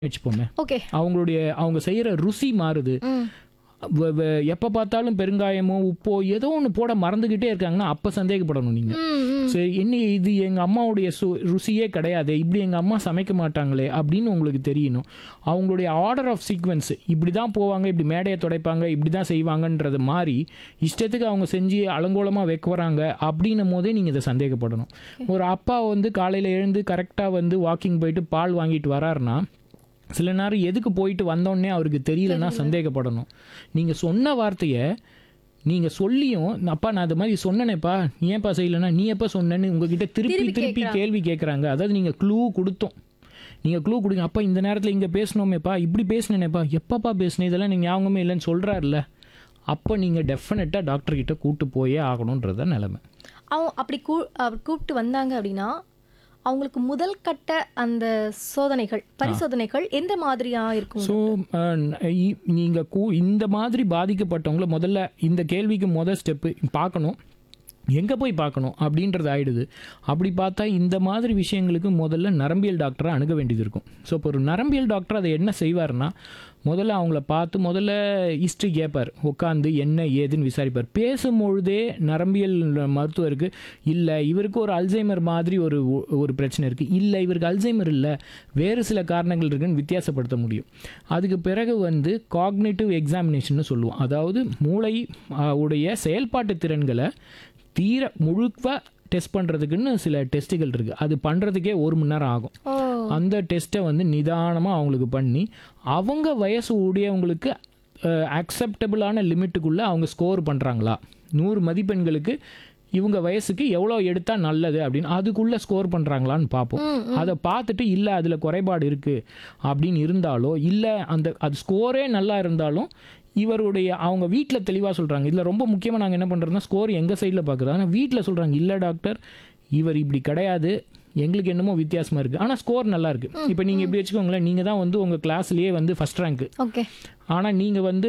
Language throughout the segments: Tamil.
வச்சுப்போமே ஓகே அவங்களுடைய அவங்க செய்கிற ருசி மாறுது ம் வ- வ- எப்போ பார்த்தாலும் பெருங்காயமோ உப்போ ஏதோ ஒன்று போட மறந்துக்கிட்டே இருக்காங்கன்னா அப்போ சந்தேகப்படணும் நீங்கள் ம் ம் சரி என்ன இது எங்கள் அம்மாவுடைய சு ருசியே கிடையாது இப்படி எங்கள் அம்மா சமைக்க மாட்டாங்களே அப்படின்னு உங்களுக்கு தெரியணும் அவங்களுடைய ஆர்டர் ஆஃப் சீக்வன்ஸ் இப்படி தான் போவாங்க இப்படி மேடையை துடைப்பாங்க இப்படி தான் செய்வாங்கன்றது மாதிரி இஷ்டத்துக்கு அவங்க செஞ்சு அலங்கோலமாக வைக்க வராங்க அப்படின்னும் போதே நீங்கள் இதை சந்தேகப்படணும் ஒரு அப்பா வந்து காலையில் எழுந்து கரெக்டாக வந்து வாக்கிங் போயிட்டு பால் வாங்கிட்டு வராருன்னா சில நேரம் எதுக்கு போயிட்டு வந்தோடனே அவருக்கு தெரியலன்னா சந்தேகப்படணும் நீங்கள் சொன்ன வார்த்தையை நீங்கள் சொல்லியும் அப்பா நான் அது மாதிரி சொன்னேனேப்பா நீ ஏன்ப்பா செய்யலைன்னா நீ எப்போ சொன்னேன்னு உங்ககிட்ட திருப்பி திருப்பி திருப்பி கேக்குறாங்க. கேள்வி கேட்குறாங்க அதாவது நீங்கள் க்ளூ கொடுத்தோம் நீங்கள் க்ளூ கொடுங்க அப்பா இந்த நேரத்தில் இங்கே பேசணுமேப்பா இப்படி பேசினேனேப்பா எப்பப்பா பேசினேன் இதெல்லாம் நீங்கள் ஞாபகமே இல்லைன்னு சொல்கிறாருல்ல அப்போ நீங்கள் டெஃபினட்டாக டாக்டர்கிட்ட கூட்டு போயே ஆகணுன்றத நிலைமை அவங்க அப்படி கூ அப்படி கூப்பிட்டு வந்தாங்க அப்படின்னா அவங்களுக்கு முதல் கட்ட அந்த சோதனைகள் பரிசோதனைகள் எந்த மாதிரியா இருக்கும் ஸோ நீங்கள் கூ இந்த மாதிரி பாதிக்கப்பட்டவங்கள முதல்ல இந்த கேள்விக்கு முதல் ஸ்டெப்பு பார்க்கணும் எங்கே போய் பார்க்கணும் அப்படின்றது ஆயிடுது அப்படி பார்த்தா இந்த மாதிரி விஷயங்களுக்கு முதல்ல நரம்பியல் டாக்டரை அணுக வேண்டியது இருக்கும் ஸோ இப்போ ஒரு நரம்பியல் டாக்டர் அதை என்ன செய்வார்னா முதல்ல அவங்கள பார்த்து முதல்ல ஹிஸ்ட்ரி கேட்பார் உட்காந்து என்ன ஏதுன்னு விசாரிப்பார் பேசும்பொழுதே நரம்பியல் மருத்துவருக்கு இல்லை இவருக்கு ஒரு அல்சைமர் மாதிரி ஒரு ஒரு பிரச்சனை இருக்குது இல்லை இவருக்கு அல்சைமர் இல்லை வேறு சில காரணங்கள் இருக்குன்னு வித்தியாசப்படுத்த முடியும் அதுக்கு பிறகு வந்து காக்னேட்டிவ் எக்ஸாமினேஷன் சொல்லுவோம் அதாவது மூளை ஆ, உடைய செயல்பாட்டு திறன்களை தீர முழுக்க டெஸ்ட் பண்ணுறதுக்குன்னு சில டெஸ்ட்டுகள் இருக்குது அது பண்ணுறதுக்கே ஒரு மணி நேரம் ஆகும் ஓ அந்த டெஸ்ட்டை வந்து நிதானமாக அவங்களுக்கு பண்ணி அவங்க வயசு உடையவங்களுக்கு அக்செப்டபிளான லிமிட்டுக்குள்ளே அவங்க ஸ்கோர் பண்ணுறாங்களா நூறு மதிப்பெண்களுக்கு இவங்க வயசுக்கு எவ்வளோ எடுத்தால் நல்லது அப்படின்னு அதுக்குள்ளே ஸ்கோர் பண்ணுறாங்களான்னு பார்ப்போம் அதை பார்த்துட்டு இல்லை அதில் குறைபாடு இருக்குது அப்படின்னு இருந்தாலோ இல்லை அந்த அது ஸ்கோரே நல்லா இருந்தாலும் இவருடைய அவங்க வீட்டில் தெளிவாக சொல்கிறாங்க இதில் ரொம்ப முக்கியமாக நாங்கள் என்ன பண்ணுறோம்னா ஸ்கோர் எங்கள் சைடில் பார்க்குறோம் ஆனால் வீட்டில் சொல்கிறாங்க இல்லை டாக்டர் இவர் இப்படி கிடையாது எங்களுக்கு என்னமோ வித்தியாசமாக இருக்குது ஆனால் ஸ்கோர் நல்லா இருக்குது இப்போ நீங்கள் எப்படி வச்சுக்கோங்களேன் நீங்கள் தான் வந்து உங்கள் கிளாஸ்லேயே வந்து ஃபஸ்ட் ரேங்க்கு ஓகே ஆனால் நீங்கள் வந்து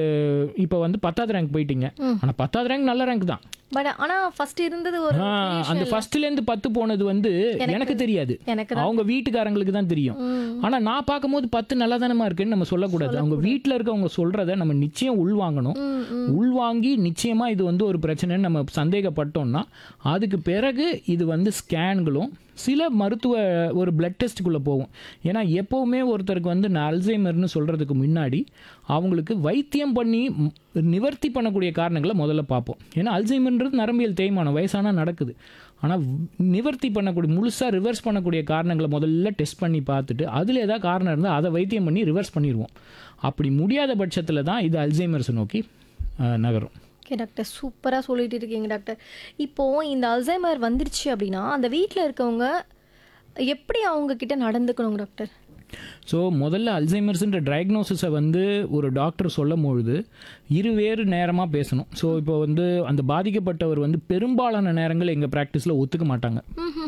இப்போ வந்து பத்தாவது ரேங்க் போயிட்டீங்க ஆனால் பத்தாவது ரேங்க் நல்ல ரேங்க் தான் பட் ஆனா ஃபர்ஸ்ட் இருந்தது ஒரு ஆ, அந்த ஃபர்ஸ்ட்லேருந்து பத்து போனது வந்து எனக்கு தெரியாது எனக்கு தான் அவங்க வீட்டுக்காரங்களுக்கு தான் தெரியும் ம். ஆனால் நான் பார்க்கும்போது பத்து நல்லா தானமா இருக்குன்னு நம்ம சொல்லக்கூடாது அவங்க வீட்டில் இருக்கவங்க சொல்கிறத நம்ம நிச்சயம் உள்வாங்கணும் ம், ம். உள்வாங்கி நிச்சயமாக இது வந்து ஒரு பிரச்சனைன்னு நம்ம சந்தேகப்பட்டோம்னா அதுக்கு பிறகு இது வந்து ஸ்கேன்களும் சில மருத்துவ ஒரு பிளட் டெஸ்ட்டுக்குள்ளே போகும் ஏன்னா எப்போவுமே ஒருத்தருக்கு வந்து நான் அல்சைமர்னு சொல்கிறதுக்கு முன்னாடி அவங்களுக்கு வைத்தியம் பண்ணி ம், நிவர்த்தி பண்ணக்கூடிய காரணங்களை முதல்ல பார்ப்போம் ஏன்னா அல்சைமர்ன்றது நரம்பியல் தேய்மானம் வயசானா நடக்குது ஆனால் நிவர்த்தி பண்ணக்கூடிய முழுசாக ரிவர்ஸ் பண்ணக்கூடிய காரணங்களை முதல்ல டெஸ்ட் பண்ணி பார்த்துட்டு அதில் ஏதாவது காரணம் இருந்தால் அதை வைத்தியம் பண்ணி ரிவர்ஸ் பண்ணிடுவோம் அப்படி முடியாத பட்சத்தில் தான் இது அல்சைமர்ஸ் நோக்கி அஹ், நகரும் ஓகே டாக்டர் சூப்பராக சொல்லிட்டு இருக்கீங்க டாக்டர் இப்போ இந்த அல்சைமர் வந்துருச்சு அப்படின்னா அந்த வீட்டில் இருக்கவங்க எப்படி அவங்க கிட்ட நடந்துக்கணும் டாக்டர் ஸோ முதல்ல அல்சைமர்ஸ்ன்ற டயக்னோசிஸை வந்து ஒரு டாக்டர் சொல்லும் பொழுது இருவேறு நேரமாக பேசணும் ஸோ இப்போ வந்து அந்த பாதிக்கப்பட்டவர் வந்து பெரும்பாலான நேரங்கள் எங்கள் ப்ராக்டிஸில் ஒத்துக்க மாட்டாங்க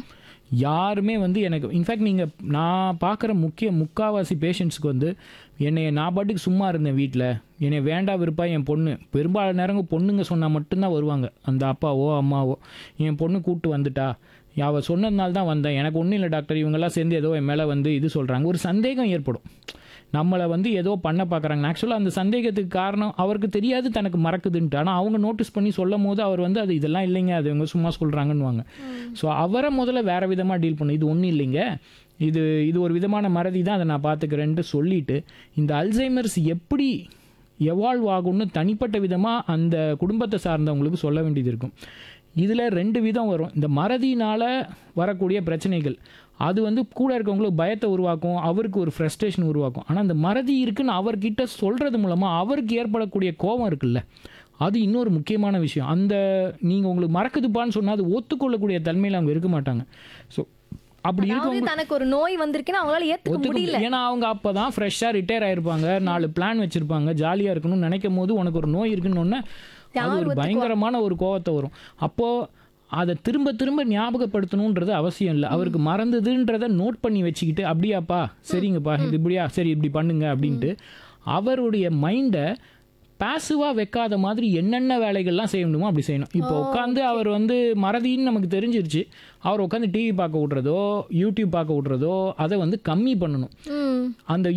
யாருமே வந்து எனக்கு இன்ஃபேக்ட் நீங்கள் நான் பார்க்குற முக்கிய முக்காவாசி பேஷண்ட்ஸ்க்கு வந்து என்னை நான் பாட்டுக்கு சும்மா இருந்தேன் வீட்டில் என்னை வேண்டா விருப்பா என் பொண்ணு பெரும்பாலான நேரங்கள் பொண்ணுங்க சொன்னால் மட்டும்தான் வருவாங்க அந்த அப்பாவோ அம்மாவோ என் பொண்ணு கூப்பிட்டு வந்துட்டா அவ சொன்னதுனால தான் வந்தேன் எனக்கு ஒன்றும் இல்லை டாக்டர் இவங்கெல்லாம் சேர்ந்து ஏதோ என் மேலே வந்து இது சொல்கிறாங்க ஒரு சந்தேகம் ஏற்படும் நம்மளை வந்து ஏதோ பண்ண பார்க்குறாங்க ஆக்சுவலாக அந்த சந்தேகத்துக்கு காரணம் அவருக்கு தெரியாது தனக்கு மறக்குதுன்ட்டு ஆனால் அவங்க நோட்டீஸ் பண்ணி சொல்லும் போது அவர் வந்து அது இதெல்லாம் இல்லைங்க அது இவங்க சும்மா சொல்கிறாங்கன்னுவாங்க ஸோ அவரை முதல்ல வேறு விதமாக டீல் பண்ணும் இது ஒன்றும் இல்லைங்க இது இது ஒரு விதமான மறதி தான் அதை நான் பார்த்துக்கிறேன்ட்டு சொல்லிட்டு இந்த அல்சைமர்ஸ் எப்படி எவால்வ் ஆகும்னு தனிப்பட்ட விதமாக அந்த குடும்பத்தை சார்ந்தவங்களுக்கு சொல்ல வேண்டியது இருக்கும் இதில் ரெண்டு விதம் வரும் இந்த மறதினால் வரக்கூடிய பிரச்சனைகள் அது வந்து கூட இருக்கவங்களுக்கு பயத்தை உருவாக்கும் அவருக்கு ஒரு ஃப்ரஸ்ட்ரேஷன் உருவாக்கும் ஆனால் அந்த மறதி இருக்குன்னு அவர்கிட்ட சொல்கிறது மூலமாக அவருக்கு ஏற்படக்கூடிய கோபம் இருக்குல்ல அது இன்னொரு முக்கியமான விஷயம் அந்த நீங்கள் உங்களுக்கு மறக்குதுப்பான்னு சொன்னால் அது ஒத்துக்கொள்ளக்கூடிய தன்மையில் அவங்க இருக்க மாட்டாங்க ஸோ அப்படி இருக்கவங்க அதாவது தனக்கு ஒரு நோய் வந்திருக்குன்னா அவங்களால ஏத்துக்க ஒத்துக்க முடியல முடியல. ஏன்னா அவங்க அப்போ தான் ஃப்ரெஷ்ஷாக ரிட்டையர் ஆயிருப்பாங்க நாலு பிளான் வச்சுருப்பாங்க ஜாலியாக இருக்கணும்னு நினைக்கும் போது உனக்கு ஒரு நோய் இருக்குன்னு ஒன்று அது ஒரு பயங்கரமான ஒரு கோவத்தை வரும் அப்போது அதை திரும்ப திரும்ப ஞாபகப்படுத்தணுன்றது அவசியம் இல்லை அவருக்கு மறந்ததுன்றதை நோட் பண்ணி வச்சுக்கிட்டு அப்படியாப்பா சரிங்கப்பா இது இப்படியா சரி இப்படி பண்ணுங்க அப்படின்ட்டு அவருடைய மைண்டை பாசிவாக வைக்காத மாதிரி என்னென்ன வேலைகள்லாம் செய்ய முடியுமோ அப்படி செய்யணும் இப்போ உட்காந்து அவர் வந்து மறதின்னு நமக்கு தெரிஞ்சிருச்சு அவர் உட்காந்து டிவி பார்க்க விட்றதோ யூடியூப் பார்க்க விட்றதோ அதை வந்து கம்மி பண்ணணும் ம் அந்த